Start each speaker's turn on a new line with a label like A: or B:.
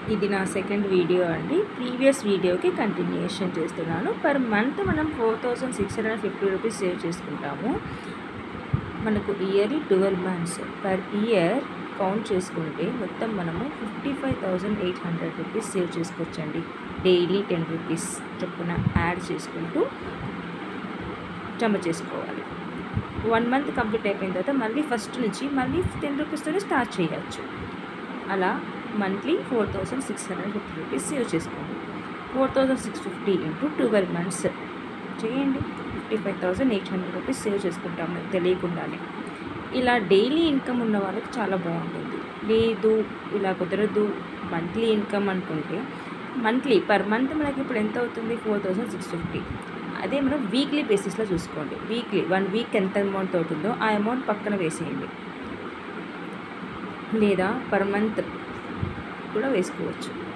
A: ఇది నా second video అండి ప్రీవియస్ వీడియోకి కంటిన్యూషన్ చేస్తున్నాను పర్ మంత్ మనం four thousand six hundred fifty rupees save చేసుకుంటాము మనకు yearly twelve months per year count చేసుకుంటే మొత్తం మనము fifty five thousand eight hundred rupees save చేసుకోవచ్చండి డైలీ టెన్ రూపీస్ చొప్పున యాడ్ చేసుకుంటూ జమ చేసుకోవాలి వన్ మంత్ కంప్లీట్ అయిపోయిన తర్వాత మళ్ళీ ఫస్ట్ నుంచి మళ్ళీ టెన్ రూపీస్తోనే స్టార్ట్ చేయొచ్చు అలా monthly four thousand six hundred fifty rupees save చేసుకోండి four thousand six fifty into twelve months చేయండి fifty five thousand eight hundred rupees save చేసుకుంటాం మనకు తెలియకుండానే ఇలా డైలీ ఇన్కమ్ ఉన్న వాళ్ళకి చాలా బాగుంటుంది లేదు ఇలా కుదరదు మంత్లీ ఇన్కమ్ అనుకుంటే మంత్లీ పర్ మంత్ మనకి ఇప్పుడు ఎంత అవుతుంది ఫోర్ థౌజండ్ సిక్స్ ఫిఫ్టీ అదే మనం వీక్లీ బేసిస్లో చూసుకోండి వీక్లీ వన్ వీక్ ఎంత అమౌంట్ అవుతుందో ఆ అమౌంట్ పక్కన వేసేయండి లేదా పర్ మంత్ కూడా వేసుకోవచ్చు